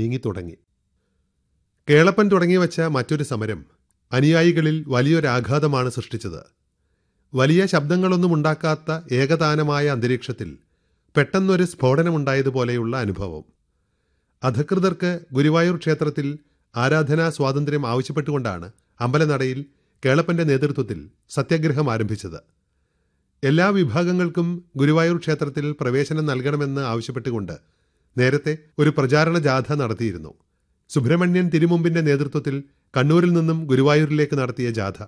നീങ്ങിത്തുടങ്ങി കേളപ്പൻ തുടങ്ങിവച്ച മറ്റൊരു സമരം അനുയായികളിൽ വലിയൊരാഘാതമാണ് സൃഷ്ടിച്ചത് വലിയ ശബ്ദങ്ങളൊന്നും ഉണ്ടാക്കാത്ത ഏകതാനമായ അന്തരീക്ഷത്തിൽ പെട്ടെന്നൊരു സ്ഫോടനമുണ്ടായതുപോലെയുള്ള അനുഭവം അധികൃതർക്ക് ഗുരുവായൂർ ക്ഷേത്രത്തിൽ ആരാധനാ സ്വാതന്ത്ര്യം ആവശ്യപ്പെട്ടുകൊണ്ടാണ് അമ്പലനടയിൽ കേളപ്പന്റെ നേതൃത്വത്തിൽ സത്യാഗ്രഹം ആരംഭിച്ചത് എല്ലാ വിഭാഗങ്ങൾക്കും ഗുരുവായൂർ ക്ഷേത്രത്തിൽ പ്രവേശനം നൽകണമെന്ന് ആവശ്യപ്പെട്ടുകൊണ്ട് നേരത്തെ ഒരു പ്രചാരണ ജാഥ നടത്തിയിരുന്നു സുബ്രഹ്മണ്യൻ തിരുമുമ്പിന്റെ നേതൃത്വത്തിൽ കണ്ണൂരിൽ നിന്നും ഗുരുവായൂരിലേക്ക് നടത്തിയ ജാഥ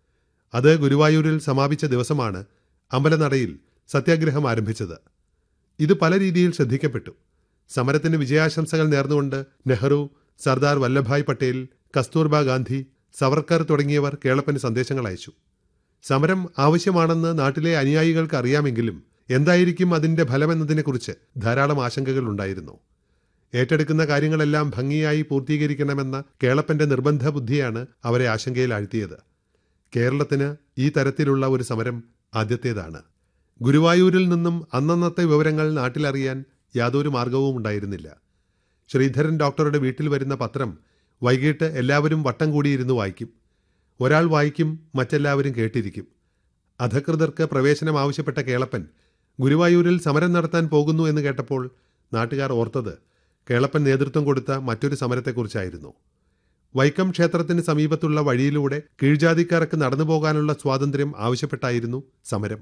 അത് ഗുരുവായൂരിൽ സമാപിച്ച ദിവസമാണ് അമ്പലനടയിൽ സത്യാഗ്രഹം ആരംഭിച്ചത് ഇത് പല രീതിയിൽ ശ്രദ്ധിക്കപ്പെട്ടു സമരത്തിന് വിജയാശംസകൾ നേർന്നുകൊണ്ട് നെഹ്റു സർദാർ വല്ലഭായ് പട്ടേൽ കസ്തൂർബ ഗാന്ധി സവർക്കർ തുടങ്ങിയവർ കേളപ്പന് സന്ദേശങ്ങൾ അയച്ചു സമരം ആവശ്യമാണെന്ന് നാട്ടിലെ അനുയായികൾക്ക് അറിയാമെങ്കിലും എന്തായിരിക്കും അതിന്റെ ഫലമെന്നതിനെക്കുറിച്ച് ധാരാളം ആശങ്കകൾ ഉണ്ടായിരുന്നു ഏറ്റെടുക്കുന്ന കാര്യങ്ങളെല്ലാം ഭംഗിയായി പൂർത്തീകരിക്കണമെന്ന കേളപ്പന്റെ നിർബന്ധ ബുദ്ധിയാണ് അവരെ ആശങ്കയിൽ ആഴ്ത്തിയത് കേരളത്തിന് ഈ തരത്തിലുള്ള ഒരു സമരം ആദ്യത്തേതാണ് ഗുരുവായൂരിൽ നിന്നും അന്നന്നത്തെ വിവരങ്ങൾ നാട്ടിലറിയാൻ യാതൊരു മാർഗവും ഉണ്ടായിരുന്നില്ല ശ്രീധരൻ ഡോക്ടറുടെ വീട്ടിൽ വരുന്ന പത്രം വൈകിട്ട് എല്ലാവരും വട്ടം കൂടിയിരുന്ന് വായിക്കും ഒരാൾ വായിക്കും മറ്റെല്ലാവരും കേട്ടിരിക്കും അധകൃതർക്ക് പ്രവേശനം ആവശ്യപ്പെട്ട കേളപ്പൻ ഗുരുവായൂരിൽ സമരം നടത്താൻ പോകുന്നു എന്ന് കേട്ടപ്പോൾ നാട്ടുകാർ ഓർത്തത് കേളപ്പൻ നേതൃത്വം കൊടുത്ത മറ്റൊരു സമരത്തെക്കുറിച്ചായിരുന്നു വൈക്കം ക്ഷേത്രത്തിന് സമീപത്തുള്ള വഴിയിലൂടെ കീഴ്ജാതിക്കാർക്ക് നടന്നു പോകാനുള്ള സ്വാതന്ത്ര്യം ആവശ്യപ്പെട്ടായിരുന്നു സമരം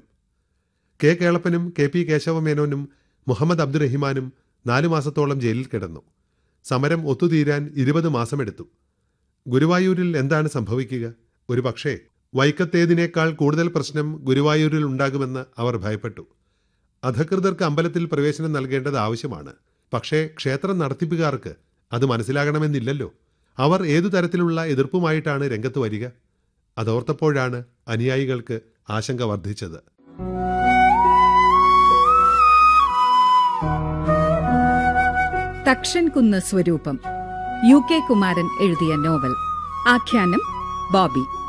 കെ കേളപ്പനും കെ പി കേശവമേനോനും മുഹമ്മദ് അബ്ദുറഹിമാനും നാലു മാസത്തോളം ജയിലിൽ കിടന്നു സമരം ഒത്തുതീരാൻ ഇരുപത് മാസമെടുത്തു ഗുരുവായൂരിൽ എന്താണ് സംഭവിക്കുക ഒരു പക്ഷേ വൈക്കത്തേതിനേക്കാൾ കൂടുതൽ പ്രശ്നം ഗുരുവായൂരിൽ ഉണ്ടാകുമെന്ന് അവർ ഭയപ്പെട്ടു അധകൃതർക്ക് അമ്പലത്തിൽ പ്രവേശനം നൽകേണ്ടത് ആവശ്യമാണ് പക്ഷേ ക്ഷേത്രം നടത്തിപ്പുകാർക്ക് അത് മനസ്സിലാകണമെന്നില്ലല്ലോ അവർ ഏതു തരത്തിലുള്ള എതിർപ്പുമായിട്ടാണ് രംഗത്ത് വരിക അതോർത്തപ്പോഴാണ് അനുയായികൾക്ക് ആശങ്ക വർദ്ധിച്ചത് തക്ഷൻ കുന്ന് സ്വരൂപം യു കെ കുമാരൻ എഴുതിയ നോവൽ ആഖ്യാനം ബോബി